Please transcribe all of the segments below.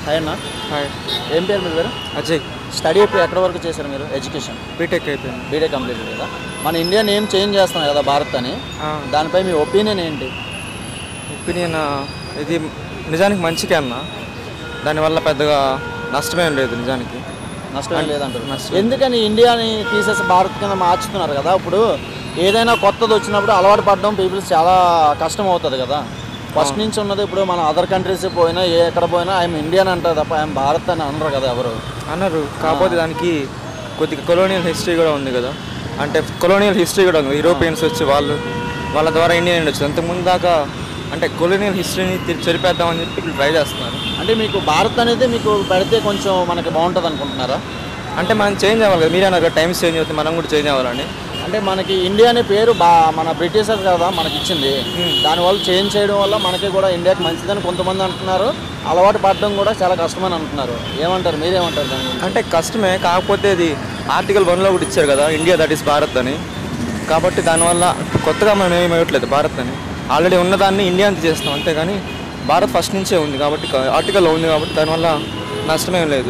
Hi అన్న hi ఏం పేరు మీ పేరు అజయ్ స్టడీ ఇప్పుడు ఎక్కడ వరకు చేశారు మీరు ఎడ్యుకేషన్ బీటెక్ అయిపోయింది బీటెక్ కంప్లీట్ కదా మన ఇండియా నేమ్ చేంజ్ చేస్తున్నాం కదా భారత్ అని దానిపై మీ ఒపీనియన్ ఏంటి ఒపీనియన్ ఇది నిజానికి మంచికే అన్న దానివల్ల పెద్దగా నష్టమేం లేదు నిజానికి నష్టం లేదంటారు నష్టం. ఎందుకని ఇండియాని తీసేసి భారత్ కింద మార్చుతున్నారు కదా ఇప్పుడు ఏదైనా కొత్తది వచ్చినప్పుడు అలవాటు పడడం పీపుల్స్ చాలా కష్టం అవుతుంది కదా ఫస్ట్ నుంచి ఉన్నది ఇప్పుడు మన అదర్ కంట్రీస్ పోయినా ఏ ఎక్కడ పోయినా ఐఎమ్ ఇండియన్ అంటారు తప్ప ఐఎమ్ భారత్ అని అనరు కదా ఎవరు అన్నారు కాకపోతే దానికి కొద్దిగా కొలోనియల్ హిస్టరీ కూడా ఉంది కదా అంటే కొలోనియల్ హిస్టరీ కూడా ఉంది యూరోపియన్స్ వచ్చి వాళ్ళు వాళ్ళ ద్వారా ఇండియన్ అండి వచ్చింది అంతకుముందు దాకా అంటే కొలోనియల్ హిస్టరీని తిరిగి చెరిపేద్దామని చెప్పి ఇప్పుడు ట్రై చేస్తున్నారు అంటే మీకు భారత్ అనేది మీకు పెడితే కొంచెం మనకి బాగుంటుంది అనుకుంటున్నారా అంటే మనం చేంజ్ అవ్వాలి కదా మీరే అన్నారు టైమ్స్ చేంజ్ అవుతుంది మనం కూడా చేంజ్ అవ్వాలని అంటే మనకి ఇండియా అనే పేరు బా మన బ్రిటిషర్స్ కదా మనకి ఇచ్చింది దానివల్ల చేంజ్ చేయడం వల్ల మనకి కూడా ఇండియాకి మంచిదని కొంతమంది అంటున్నారు అలవాటు పడడం కూడా చాలా కష్టమని అంటున్నారు ఏమంటారు మీరేమంటారు దాని గురించి? అంటే కష్టమే కాకపోతే ఇది ఆర్టికల్ వన్లో కూడా ఇచ్చారు కదా ఇండియా దట్ ఈస్ భారత్ అని కాబట్టి దానివల్ల కొత్తగా మనం ఏమి ఇవ్వట్లేదు భారత్ అని ఆల్రెడీ ఉన్నదాన్ని ఇండియా అని చేస్తాం అంతేగాని భారత్ ఫస్ట్ నుంచే ఉంది కాబట్టి ఆర్టికల్లో ఉంది కాబట్టి దానివల్ల నష్టమేం లేదు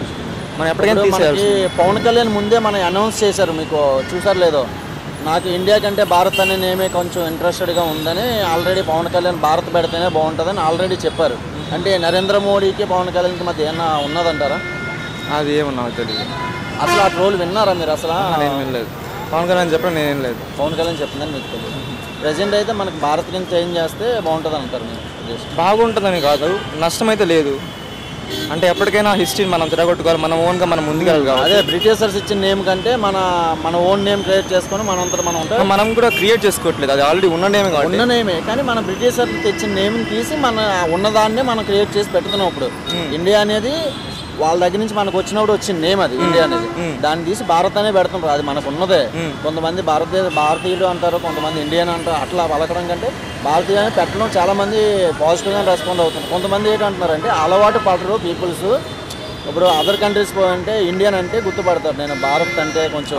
మనం ఎప్పటికైనా ఇప్పుడు తీసేయాల్సి మనకి పవన్ కళ్యాణ్ ముందే మనం అనౌన్స్ చేశారు మీకు చూసారు లేదో నాకు ఇండియా కంటే భారత్ అనే నేమే కొంచెం ఇంట్రెస్టెడ్గా ఉందని ఆల్రెడీ పవన్ కళ్యాణ్ భారత్ పెడితేనే బాగుంటుందని ఆల్రెడీ చెప్పారు అంటే నరేంద్ర మోడీకి పవన్ కళ్యాణ్కి మధ్య ఏమన్నా ఉన్నదంటారా అది ఏమన్నా తెలియదు అసలు ఆ ట్రోల్ విన్నారా మీరు అసలు నేను వినలేదు పవన్ కళ్యాణ్ చెప్పడం నేను లేదు పవన్ కళ్యాణ్ చెప్పిందని మీకు తెలియదు ప్రజెంట్ అయితే మనకి భారత్ కింద చేంజ్ చేస్తే బాగుంటుంది అంటారు మీరు ఉద్దేశం. బాగుంటుందని కాదు నష్టం అయితే లేదు అంటే ఎప్పటికైనా హిస్టరీని మనం తిరగొట్టుకోవాలి మనం ఓన్గా మనం ముందుకెళ్ళాలి కాబట్టి అదే బ్రిటిషర్స్ ఇచ్చిన నేమ్ కంటే మన మన ఓన్ నేమ్ క్రియేట్ చేసుకొని మనంతా మనం ఉంటాం మనం కూడా క్రియేట్ చేసుకోవట్లేదు అది ఆల్రెడీ ఉన్న నేమే కాబట్టి ఉన్న నేమే కానీ మన బ్రిటిషర్ తెచ్చిన నేమ్ తీసి మన ఉన్నదాన్నే మనం క్రియేట్ చేసి పెడుతున్నాం ఇప్పుడు ఇండియా అనేది వాళ్ళ దగ్గర నుంచి మనకు వచ్చినప్పుడు వచ్చిన నేమ్ అది ఇండియా అనేది దాన్ని తీసి భారత్ అనే పెడుతుంటారు అది మనకు ఉన్నదే కొంతమంది భారతదేశ భారతీయులు అంటారు కొంతమంది ఇండియన్ అంటారు అట్లా పలకడం కంటే భారతీయ అని పెట్టడం చాలా మంది పాజిటివ్గా రెస్పాండ్ అవుతున్నారు కొంతమంది ఏంటంటున్నారంటే అలవాటు పడరు పీపుల్స్ ఇప్పుడు అదర్ కంట్రీస్ పోయంటే ఇండియన్ అంటే గుర్తుపడతారు నేను భారత్ అంటే కొంచెం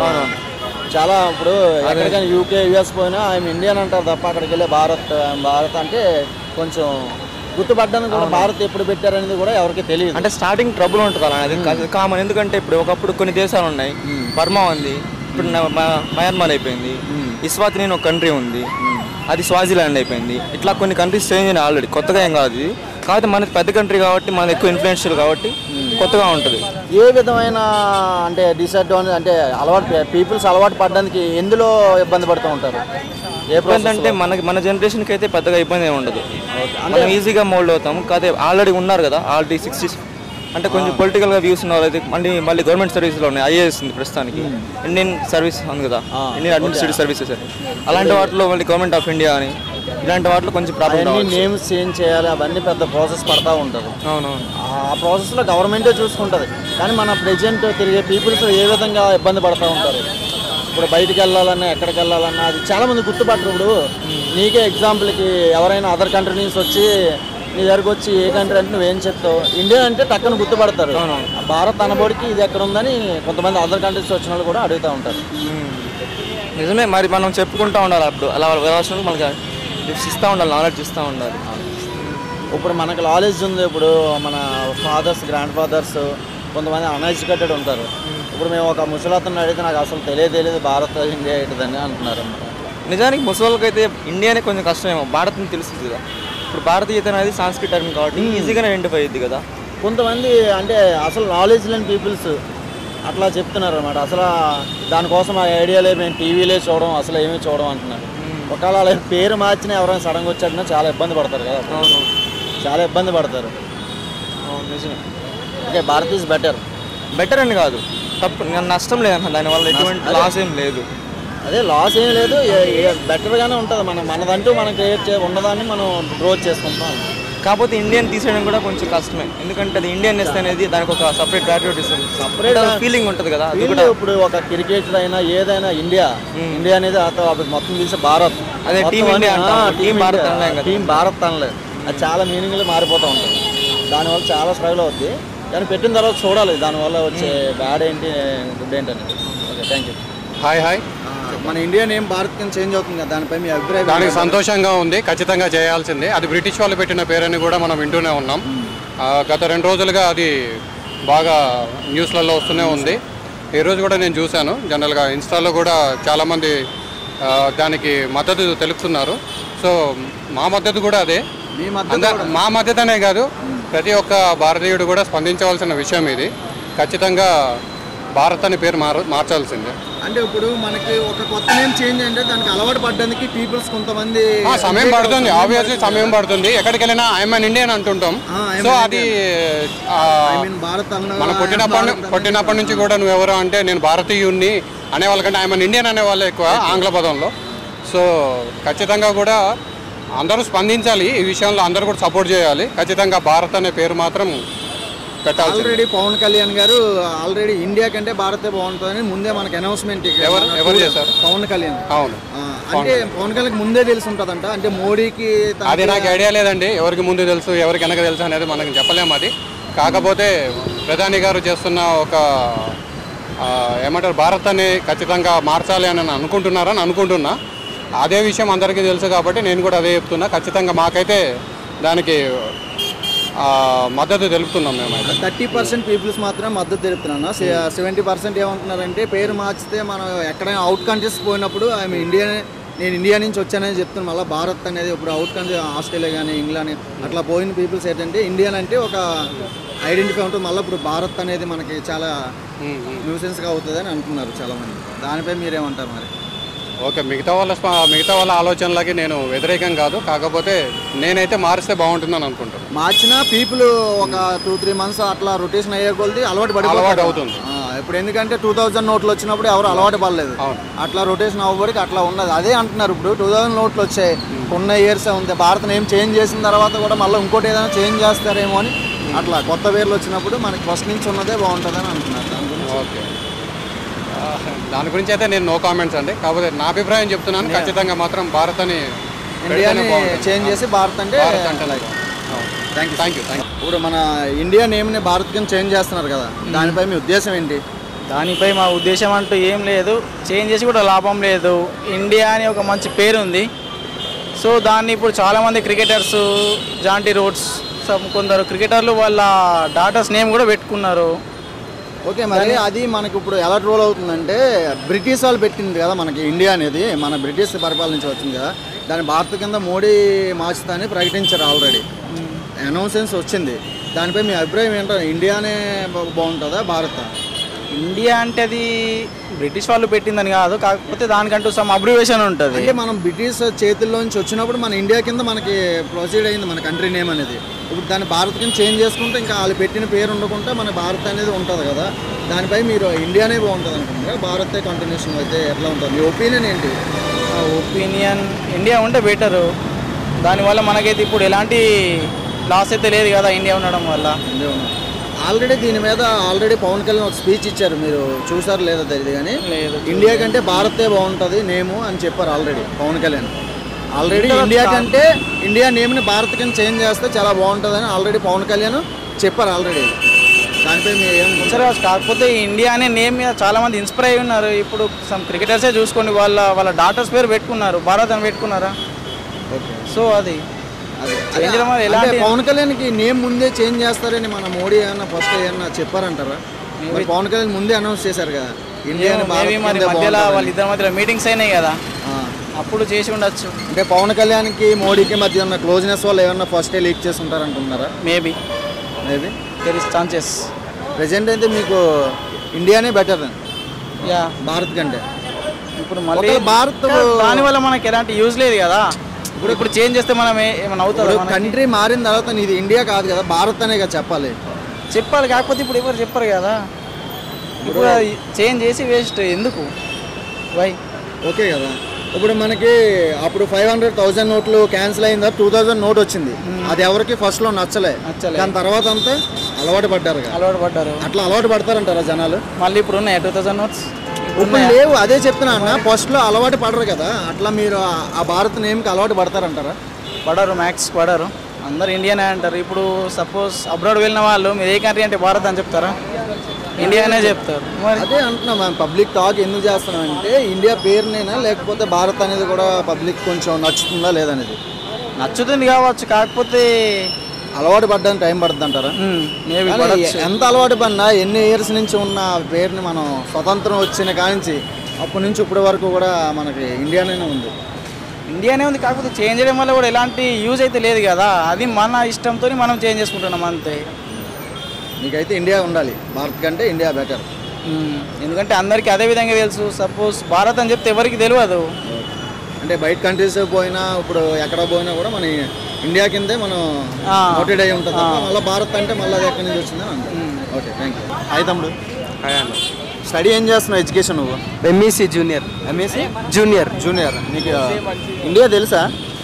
చాలా ఇప్పుడు ఎక్కడికైనా యూకే యుఎస్ పోయినా ఐఎమ్ ఇండియన్ అంటారు తప్ప అక్కడికి వెళ్ళే భారత్ I'm భారత్ అంటే కొంచెం గుర్తుపడ్డానికి కూడా భారత్ ఎప్పుడు పెట్టారనేది కూడా ఎవరికి తెలియదు అంటే స్టార్టింగ్ ట్రబుల్ ఉంటుంది అలా అది కామన్ ఎందుకంటే ఇప్పుడు ఒకప్పుడు కొన్ని దేశాలు ఉన్నాయి బర్మా ఉంది ఇప్పుడు న- మ- మయన్మార్ అయిపోయింది ఇస్వాతిని అని ఒక కంట్రీ ఉంది అది స్వాజిలాండ్ అయిపోయింది ఇట్లా కొన్ని కంట్రీస్ చేంజ్ అయినాయి ఆల్రెడీ కొత్తగా ఏం కాదు ఇది కాకపోతే మనది పెద్ద కంట్రీ కాబట్టి మనది ఎక్కువ ఇన్ఫ్లుయెన్షియల్ కాబట్టి కొత్తగా ఉంటుంది ఏ విధమైన అంటే డిసడ్వాంటేజ్ అంటే అలవాటు పీపుల్స్ అలవాటు పడడానికి ఎందులో ఇబ్బంది పడుతూ ఉంటారు ఏ ఇబ్బంది అంటే మనకి మన జనరేషన్కి అయితే పెద్దగా ఇబ్బంది ఏమి ఉండదు మనం ఈజీగా మోల్డ్ అవుతాము కాకపోతే ఆల్రెడీ ఉన్నారు కదా ఆల్రెడీ సిక్స్టీ అంటే కొంచెం పొలిటికల్గా వ్యూస్ ఉన్న వాళ్ళైతే మళ్ళీ మళ్ళీ గవర్నమెంట్ సర్వీస్లో ఉన్నాయి ఐఏఎస్ ఉంది ప్రస్తుతానికి ఇండియన్ సర్వీస్ ఉంది కదా ఇండియన్ అడ్మినిస్ట్రేటివ్ సర్వీసెస్ అని అలాంటి వాటిలో మళ్ళీ గవర్నమెంట్ ఆఫ్ ఇండియా అని ఇలాంటి వాటిలో కొంచెం ప్రాబ్లం అవన్నీ రావచ్చు నేమ్స్ చేంజ్ చేయాలి అవన్నీ పెద్ద ప్రాసెస్ పడతా ఉంటుంది అవునవును ఆ ప్రాసెస్లో గవర్నమెంటే చూసుకుంటుంది కానీ మన ప్రెజెంట్ తిరిగే పీపుల్స్ ఏ విధంగా ఇబ్బంది పడుతూ ఉంటారు ఇప్పుడు బయటికి వెళ్ళాలన్నా ఎక్కడికి వెళ్ళాలన్నా అది చాలా మంది గుర్తుపట్టరు ఇప్పుడు నీకే ఎగ్జాంపుల్కి ఎవరైనా అదర్ కంట్రీ నుంచి వచ్చి నీ దగ్గరకు వచ్చి ఏ కంట్రీ అంటే నువ్వేం చెప్తావు ఇండియా అంటే టక్కన గుర్తుపడతారు ఆ భారత్ అనబడికి ఇది ఎక్కడ ఉందని కొంతమంది అదర్ కంట్రీస్ వచ్చిన వాళ్ళు కూడా అడుగుతూ ఉంటారు నిజమే మరి మనం చెప్పుకుంటూ ఉండాలి అప్పుడు అలా వెళ్ళాల్సిన మనకి టిప్స్ ఇస్తూ ఉండాలి నాలెడ్జ్ ఇస్తూ ఉండాలి ఇప్పుడు మనకు నాలెడ్జ్ ఉంది ఇప్పుడు మన ఫాదర్స్ గ్రాండ్ ఫాదర్స్ కొంతమంది అన్ఎడ్యుకేటెడ్ ఉంటారు ఇప్పుడు మేము ఒక ముసలాతను అడిగితే నాకు అసలు తెలియదు తెలియదు భారత్ ఇండియా ఏంటిదని అంటున్నారు అన్నమాట నిజానికి ముసలికి అయితే ఇండియానే కొంచెం కష్టమేమో భారత్ని తెలుస్తుంది కదా ఇప్పుడు భారతీయత అనేది సాంస్కృతిక టర్మ్ కాబట్టి ఈజీగానే ఐడెంటిఫై అయ్యింది కదా కొంతమంది అంటే అసలు నాలెడ్జ్ లేని పీపుల్స్ అట్లా చెప్తున్నారు అనమాట అసలు దానికోసం ఆ ఐడియాలే మేము టీవీలే చూడడం అసలు ఏమీ చూడడం అంటున్నారు ఒకవేళ వాళ్ళ పేరు మార్చిన ఎవరైనా సడన్గా వచ్చాడన్నా చాలా ఇబ్బంది పడతారు కదా అవును చాలా ఇబ్బంది పడతారు అవును నిజమే okay Bharat is better better అని కాదు తప్పు నేను నష్టం లేదన్న దానివల్ల ఎటువంటి లాస్ ఏం లేదు అదే లాస్ ఏం లేదు బెటర్గానే ఉంటుంది మనం మనదంటూ మనం క్రియేట్ చే ఉన్నదాన్ని మనం గ్రోత్ చేసుకుంటాం కాకపోతే ఇండియన్ తీసేయడం కూడా కొంచెం కష్టమే ఎందుకంటే అది ఇండియన్ నెస్ అనేది దానికి ఒక సపరేట్ ప్యాట్రియోట్ ఇస్తుంది సపరేట్ ఫీలింగ్ ఉంటుంది కదా అది వీళ్ళు ఇప్పుడు ఒక క్రికెటర్ అయినా ఏదైనా ఇండియా ఇండియా అనేది అత- అది మొత్తం తీసి భారత్ అదే మొత్తం టీం ఇండియా అన్ని- అంటాం. ఆ, టీం టీం భారత్ ఇండియా. అనలేం కదా. టీం భారత్ అనలేదు అది చాలా మీనింగ్లు మారిపోతూ ఉంటుంది దానివల్ల చాలా స్ట్రగుల్ అవుద్ది కానీ పెట్టిన తర్వాత చూడాలి దానివల్ల వచ్చే బ్యాడ్ ఏంటి గుడ్ ఏంటి అనేది okay thank you hi hi మన ఇండియా నేమ్ భారత్ కింద చేంజ్ అవుతుంది కదా దానిపై మీ అభిప్రాయం దానికి సంతోషంగా ఉంది ఖచ్చితంగా చేయాల్సిందే అది బ్రిటిష్ వాళ్ళు పెట్టిన పేరని కూడా మనం వింటూనే ఉన్నాం ఆ, గత రెండు రోజులుగా అది బాగా న్యూస్లలో వస్తూనే ఉంది ఈరోజు కూడా నేను చూశాను జనరల్గా ఇన్స్టాలో కూడా చాలామంది ఆ, దానికి మద్దతు తెలుపుతున్నారు సో మా మద్దతు కూడా అదే మీ మద్దతు అంద మా మద్దతు అనే కాదు ప్రతి ఒక్క భారతీయుడు కూడా స్పందించవలసిన విషయం ఇది ఖచ్చితంగా భారత్ అనే పేరు మార మార్చాల్సిందే అంటే ఇప్పుడు మనకి ఒక కొత్త నేమ్ చేంజ్ అంటే దానికి అలవాటు పడడానికి పీపుల్స్ కొంతమంది ఆ, సమయం పడుతుంది ఆబ్వియస్లీ సమయం పడుతుంది ఎక్కడికి వెళ్ళినా ఐఎమ్ ఇండియన్ అంటుంటాం ఆ, I'm సో an అది ఆ, ఐ మీన్ భారత్ అన్న మనం పుట్టినప్పటి ను- పుట్టినప్పటి నుంచి కూడా నువ్వు ఎవరు అంటే నేను భారతీయుణ్ణి అనే వాళ్ళకంటే ఐఎమ్ ఇండియన్ అనే వాళ్ళే ఎక్కువ ఆంగ్ల పదంలో సో ఖచ్చితంగా కూడా అందరూ స్పందించాలి ఈ విషయంలో అందరూ కూడా సపోర్ట్ చేయాలి ఖచ్చితంగా భారత్ అనే పేరు మాత్రం పెట్టాల్సి ఆల్రెడీ పవన్ కళ్యాణ్ గారు ఆల్రెడీ ఇండియా కంటే భారతే బాగుంటుందని ముందే మనకి అనౌన్స్మెంట్ ఎవరు- ఎవరు చేశారు? పవన్ కళ్యాణ్ అవును ఆ, అంటే పవన్ కళ్యాణ్ ముందే తెలిసి ఉంటుందంట అంటే మోడీకి తనకి- అది నాకు ఐడియా లేదండి ఎవరికి ముందు తెలుసు ఎవరికి వెనక తెలుసు అనేది మనకు చెప్పలేము అది కాకపోతే ప్రధాని గారు చేస్తున్న ఒక ఆ, ఏమంటారు భారత్ అని ఖచ్చితంగా మార్చాలి అని అనుకుంటున్నారని అనుకుంటున్నా అదే విషయం అందరికీ తెలుసు కాబట్టి నేను కూడా అదే చెప్తున్నా ఖచ్చితంగా మాకైతే దానికి ఆ, మద్దతు తెలుపుతున్నాం మేమైతే థర్టీ పర్సెంట్ పీపుల్స్ మాత్రం మద్దతు తెలుపుతున్నాను సెవెంటీ పర్సెంట్ ఏమంటున్నారంటే పేరు మార్చితే మనం ఎక్కడైనా అవుట్ కంట్రీస్ పోయినప్పుడు ఐఎమ్ ఇండియా నేను ఇండియా నుంచి వచ్చానని చెప్తున్నాను మళ్ళీ భారత్ అనేది ఇప్పుడు అవుట్ కంట్రీ ఆస్ట్రేలియా కానీ ఇంగ్లాండ్ అట్లా పోయిన పీపుల్స్ ఏంటంటే ఇండియన్ అంటే ఒక ఐడెంటిఫై ఉంటుంది మళ్ళీ ఇప్పుడు భారత్ అనేది మనకి చాలా ఉమ్, ఉమ్. న్యూసెన్స్గా అవుతుంది అని అంటున్నారు చాలామంది దానిపై మీరేమంటారు మరి ఓకే మిగతా వాళ్ళ స్ప- మిగతా వాళ్ళ ఆలోచనలకి నేను వ్యతిరేకం కాదు కాకపోతే నేనైతే మారిస్తే బాగుంటుందని అనుకుంటాను మార్చిన పీపుల్ ఒక టూ త్రీ మంత్స్ అట్లా రొటేషన్ అయ్యే కొలది అలవాటు పడిపోతారు. అలవాటు అవుతుంది. ఆ, ఇప్పుడు ఎందుకంటే టూ థౌజండ్ నోట్లు వచ్చినప్పుడు ఎవరు అలవాటు పడలేదు అవును. అట్లా రొటేషన్ అవ్వబడికి అట్లా ఉన్నది అదే అంటున్నారు ఇప్పుడు టూ థౌజండ్ నోట్లు వచ్చాయి ఉన్న ఇయర్స్ ఉంది భారత్ ఏం చేంజ్ చేసిన తర్వాత కూడా మళ్ళీ ఇంకోటి ఏదైనా చేంజ్ చేస్తారేమో అని అట్లా కొత్త పేర్లు వచ్చినప్పుడు మనకి ఫస్ట్ నుంచి ఉన్నదే బాగుంటుందని అంటున్నారు దాని గురించి ఓకే ఆ, దాని గురించి అయితే నేను నో కామెంట్స్ అండి కాకపోతే నా అభిప్రాయం చెప్తున్నాను ఖచ్చితంగా మాత్రం భారత్ అని ఇండియాని పెడితేనే బాగుంటుంది. చేంజ్ చేసి భారత్ అంటే భారత్ అంటే థ్యాంక్ యూ థ్యాంక్ యూ ఇప్పుడు మన ఇండియా నేమ్ని భారత్ కింద చేంజ్ చేస్తున్నారు కదా దానిపై మీ ఉద్దేశం ఏంటి దానిపై మా ఉద్దేశం అంటూ ఏం లేదు చేంజ్ చేసి కూడా లాభం లేదు ఇండియా అని ఒక మంచి పేరు ఉంది సో దాన్ని ఇప్పుడు చాలామంది క్రికెటర్స్ జాంటీ రోడ్స్ సమ్ కొందరు క్రికెటర్లు వాళ్ళ డాటర్స్ నేమ్ కూడా పెట్టుకున్నారు ఓకే మరి అది మనకి ఇప్పుడు ఎలా రోల్ అవుతుందంటే బ్రిటిష్ వాళ్ళు పెట్టింది కదా మనకి ఇండియా అనేది మన బ్రిటిష్ పరిపాలన నుంచి వచ్చింది కదా దాని భారత్ కింద మోడీ మార్చుతాని ప్రకటించారు ఆల్రెడీ అనౌన్సెన్స్ వచ్చింది దానిపై మీ అభిప్రాయం ఏంటో ఇండియానే బా- బాగుంటుందా భారత్ ఇండియా అంటే అది బ్రిటిష్ వాళ్ళు పెట్టిందని కాదు కాకపోతే దానికంటూ సమ్ అబ్రివేషన్ ఉంటుంది అంటే మనం బ్రిటిష్ చేతుల్లో నుంచి వచ్చినప్పుడు మన ఇండియా కింద మనకి ప్రొసీడ్ అయింది మన కంట్రీ నేమ్ అనేది ఇప్పుడు దాన్ని భారత్ కింద చేంజ్ చేసుకుంటే ఇంకా వాళ్ళు పెట్టిన పేరు ఉండకుండా మన భారత్ అనేది ఉంటుంది కదా దానిపై మీరు ఇండియానే బాగుంటుంది అనుకుంటారా భారతే కంటిన్యూషన్ అయితే ఎట్లా ఉంటుంది మీ ఒపీనియన్ ఏంటి ఒపీనియన్ ఇండియా ఉంటే బెటరు దానివల్ల మనకైతే ఇప్పుడు ఎలాంటి లాస్ అయితే లేదు కదా ఇండియా ఉండడం వల్ల ఆల్రెడీ దీని మీద ఆల్రెడీ పవన్ కళ్యాణ్ ఒక స్పీచ్ ఇచ్చారు మీరు చూసారు లేదో తెలియదు కానీ లేదు ఇండియా కంటే భారతే బాగుంటుంది నేము అని చెప్పారు already Pawan Kalyan already India కంటే ఇండియా నేమ్ని భారత్ కింద చేంజ్ చేస్తే చాలా బాగుంటుందని ఆల్రెడీ పవన్ కళ్యాణ్ చెప్పారు ఆల్రెడీ దానిపై మీరు ఏం సరే కాకపోతే ఇండియా అనే నేమ్ మీద చాలా మంది ఇన్స్పైర్ అయి ఉన్నారు ఇప్పుడు సమ్ క్రికెటర్సే చూసుకోండి వాళ్ళ వాళ్ళ డాటర్స్ పేరు పెట్టుకున్నారు భారత్ అని పెట్టుకున్నారా ఓకే సో అది అదే Change చేయడం వల్ల అంటే ఎలాంటి- పవన్ కళ్యాణ్కి నేమ్ ముందే చేంజ్ చేస్తారని మన మోడీ ఏమన్నా ఫస్ట్ ఏమన్నా చెప్పారంటారా మరి పవన్ కళ్యాణ్ ముందే అనౌన్స్ చేశారు కదా ఇండియాని భారత్ మేబీ మరి కిందే మధ్యలో బాగుంటుందని. వాళ్ళ ఇద్దరి మధ్యలో మీటింగ్స్ అయినాయి కదా ఆ. అప్పుడు చేసి ఉండొచ్చు అంటే పవన్ కళ్యాణ్కి మోడీకి మధ్య ఉన్న క్లోజ్నెస్ వల్ల ఏమన్నా ఫస్టే లీక్ చేసి ఉంటారంటున్నారా maybe maybe there is chances present అయితే మీకు ఇండియానే బెటర్ యా భారత్ కంటే ఇప్పుడు మళ్ళీ ఒకవేళ భారత్ దానివల్ల మనకి ఎలాంటి యూజ్ లేదు కదా ఇప్పుడు ఇప్పుడు చేంజ్ చేస్తే మనం ఏ- ఏమైనా అవుతుందా మనకి? కంట్రీ మారిన తర్వాత ఇది ఇండియా కాదు కదా భారత్ అనే కదా చెప్పాలి చెప్పాలి కాకపోతే ఇప్పుడు ఎవరు చెప్పరు కదా ఇప్పుడు చేంజ్ చేసి వేస్ట్ ఎందుకు వై ఓకే కదా ఇప్పుడు మనకి అప్పుడు ఫైవ్ హండ్రెడ్ థౌసండ్ నోట్లు క్యాన్సిల్ అయిన తర్వాత టూ థౌసండ్ నోట్ వచ్చింది అది ఎవరికి ఫస్ట్ లో నచ్చలే నచ్చలే. దాని తర్వాత అంతా అలవాటు పడ్డారు కదా. అలవాటు పడ్డారు అట్లా అలవాటు పడతారంటారా జనాలు మళ్ళీ ఇప్పుడు ఉన్నాయి టూ థౌసండ్ నోట్స్ ఇప్పుడు లేవు అదే చెప్తున్నా అన్న ఫస్ట్ లో అలవాటు పడరు కదా అట్లా మీరు ఆ- ఆ భారత్ నేమ్కి అలవాటు పడతారంటారా పడరు మ్యాక్స్ పడరు అందరు ఇండియానే అంటారు ఇప్పుడు సపోజ్ అబ్రాడ్ వెళ్ళిన వాళ్ళు మీరు ఏ కంట్రీ అంటే భారత్ అని చెప్తారా ఇండియానే చెప్తారు మరి అదే అంటున్నాం మేము పబ్లిక్ టాక్ ఎందుకు చేస్తున్నాం అంటే ఇండియా పేరునేనా లేకపోతే భారత్ అనేది కూడా పబ్లిక్ కొంచెం నచ్చుతుందా లేదనేది నచ్చుతుంది కావచ్చు కాకపోతే అలవాటు పడ్డానికి టైం పడుతుంది అంటారా మేబీ కానీ ఎంత అలవాటు పడినా ఎన్ని ఇయర్స్ నుంచి ఉన్న పేరుని మనం స్వతంత్రం వచ్చిన కానించి అప్పటి నుంచి ఇప్పటి వరకు కూడా మనకి ఇండియానే ఉంది ఇండియానే ఉంది కాకపోతే చేంజ్ చేయడం వల్ల కూడా ఎలాంటి యూజ్ అయితే లేదు కదా అది మన ఇష్టంతో మనం చేంజ్ చేసుకుంటున్నాం అంతే నీకైతే ఇండియా ఉండాలి భారత్ కంటే ఇండియా బెటర్ మ్మ్. ఎందుకంటే అందరికీ అదే విధంగా తెలుసు సపోజ్ భారత్ అని చెప్తే ఎవరికి తెలియదు అంటే బయట కంట్రీస్ పోయినా ఇప్పుడు ఎక్కడ పోయినా కూడా మన ఇండియా కిందే మనం ఆ. నోటెడ్ అయి ఉంటుంది తప్ప మళ్ళీ భారత్ అంటే మళ్ళీ అది ఎక్కడి నుంచి వచ్చిందని అంతే ఓకే థ్యాంక్ యూ హాయ్ తమ్ముడు స్టడీ ఏం చేస్తున్నావు ఎడ్యుకేషన్ నువ్వు MEC junior MSc junior junior నీకు ఇండియా తెలుసా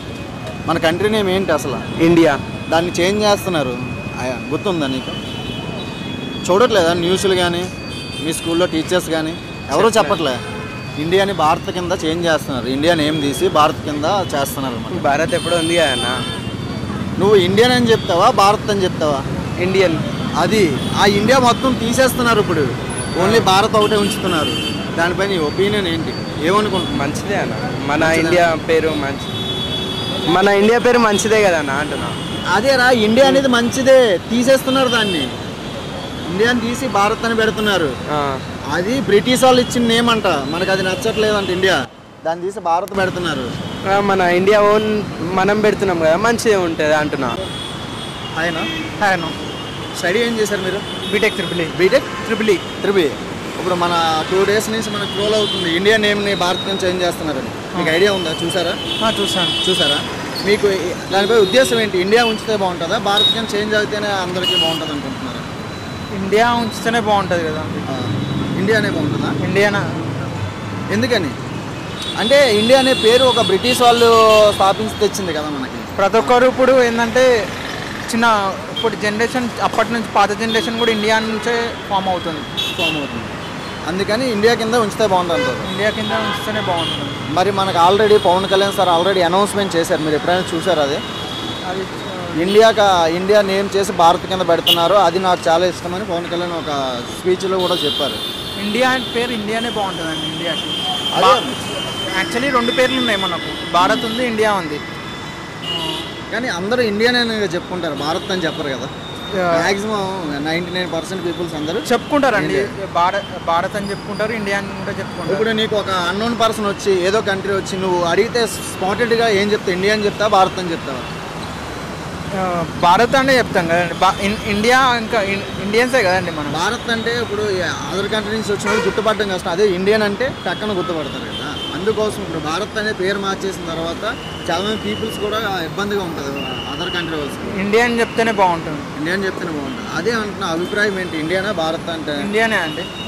మన కంట్రీ నేమ్ ఏంటి అసలు ఇండియా దాన్ని చేంజ్ చేస్తున్నారు అయ్యా, గుర్తుందా నీకు చూడట్లేదా న్యూస్లు కానీ మీ స్కూల్లో టీచర్స్ కానీ ఎవరూ చెప్పట్లే ఇండియాని భారత్ కింద చేంజ్ చేస్తున్నారు ఇండియా నేమ్ తీసి భారత్ కింద చేస్తున్నారు అన్నమాట భారత్ ఎప్పుడో ఉంది కదా అన్న నువ్వు ఇండియన్ అని చెప్తావా భారత్ అని చెప్తావా ఇండియన్ అది ఆ ఇండియా మొత్తం తీసేస్తున్నారు ఇప్పుడు ఓన్లీ భారత్ ఒకటే ఉంచుతున్నారు దానిపై నీ ఒపీనియన్ ఏంటి ఏమనుకుంటున్నావు మంచిదే అన్న మన ఇండియా పేరు మంచి మన ఇండియా పేరు మంచిదే కదా అన్న అంటున్నా అదేరా ఇండియా అనేది మంచిదే తీసేస్తున్నారు దాన్ని ఇండియాని తీసి భారత్ అని పెడుతున్నారు ఆ, అది బ్రిటిష్ వాళ్ళు ఇచ్చిన నేమ్ అంట మనకు అది నచ్చట్లేదంట ఇండియా దాన్ని తీసి భారత్ పెడుతున్నారు ఆ, మన ఇండియా ఓన్ మనం పెడుతున్నాం కదా మంచిదే ఉంటుంది అంటున్నా ఆయన హాయ్ స్టడీ ఏం చేశారు మీరు బీటెక్ త్రిపుల్ బీటెక్ త్రిపుల్ త్రిబి ఇప్పుడు మన టూ డేస్ నుంచి మనకు ట్రోల్ అవుతుంది ఇండియా నేమ్ని భారత్ నుంచి చేంజ్ చేస్తున్నారని మీకు ఐడియా ఉందా చూసారా చూసాను చూసారా మీకు ఈ- దానిపై ఉద్దేశం ఏంటి ఇండియా ఉంచితే బాగుంటుందా భారత్ కింద చేంజ్ అయితేనే అందరికీ బాగుంటుంది అనుకుంటున్నారా ఇండియా ఉంచితేనే బాగుంటుంది కదా ఆ, ఇండియానే బాగుంటుందా ఇండియానా ఎందుకని అంటే ఇండియా అనే పేరు ఒక బ్రిటిష్ వాళ్ళు స్థాపించి తెచ్చింది కదా మనకి ప్రతి ఒక్కరు ఇప్పుడు ఏంటంటే చిన్న ఇప్పుడు జనరేషన్ అప్పటి నుంచి పాత జనరేషన్ కూడా ఇండియా నుంచే ఫామ్ అవుతుంది ఫామ్ అవుతుంది అందుకని ఇండియా కింద ఉంచితే బాగుంటుంది అంటారు ఇండియా కింద ఉంచితేనే బాగుంటుంది మరి మనకు already Pawan Kalyan sir already announcement చేశారు మీరు ఎప్పుడైనా చూసారు అది అది ఇండియా ఇండియా నేమ్ చేసి భారత్ కింద పెడుతున్నారు అది నాకు చాలా ఇష్టమని పవన్ కళ్యాణ్ ఒక స్పీచ్లో కూడా చెప్పారు ఇండియా అంటే పేరు ఇండియానే బాగుంటుందండి ఇండియాకి అదే. యాక్చువల్లీ రెండు పేర్లు ఉన్నాయి మనకు భారత్ ఉంది ఇండియా ఉంది కానీ అందరూ ఇండియానే చెప్పుకుంటారు భారత్ అని చెప్పరు కదా maximum ninety nine percent peoples అందరూ చెప్పుకుంటారండి భారత్ భారత్ అని చెప్పుకుంటారు ఇండియా అని కూడా చెప్పుకుంటారు ఇప్పుడు నీకు ఒక అన్నోన్ పర్సన్ వచ్చి ఏదో కంట్రీ వచ్చి నువ్వు అడిగితే స్పాటెడ్గా ఏం చెప్తావు ఇండియా అని చెప్తావా భారత్ అని చెప్తావా ఆ, భారత్ అంటే చెప్తాం కదండి బా- ఇన్- ఇండియా ఇంకా ఇన్- ఇండియన్సే కదండి మనం భారత్ అంటే ఇప్పుడు అదర్ కంట్రీ నుంచి వచ్చిన వాళ్ళు గుర్తుపడడం కష్టం అదే ఇండియన్ అంటే పక్కన గుర్తుపడతారు కదా అందుకోసం ఇప్పుడు భారత్ అనే పేరు మార్చేసిన తర్వాత చాలా మంది పీపుల్స్ కూడా ఇబ్బందిగా ఉంటుంది అదర్ కంట్రీ వాళ్ళకి ఇండియా అని చెప్తేనే బాగుంటుంది ఇండియా అని చెప్తేనే బాగుంటుంది అదే అంటున్నా అభిప్రాయం ఏంటి ఇండియానా భారత్ అంటే ఇండియానే అండి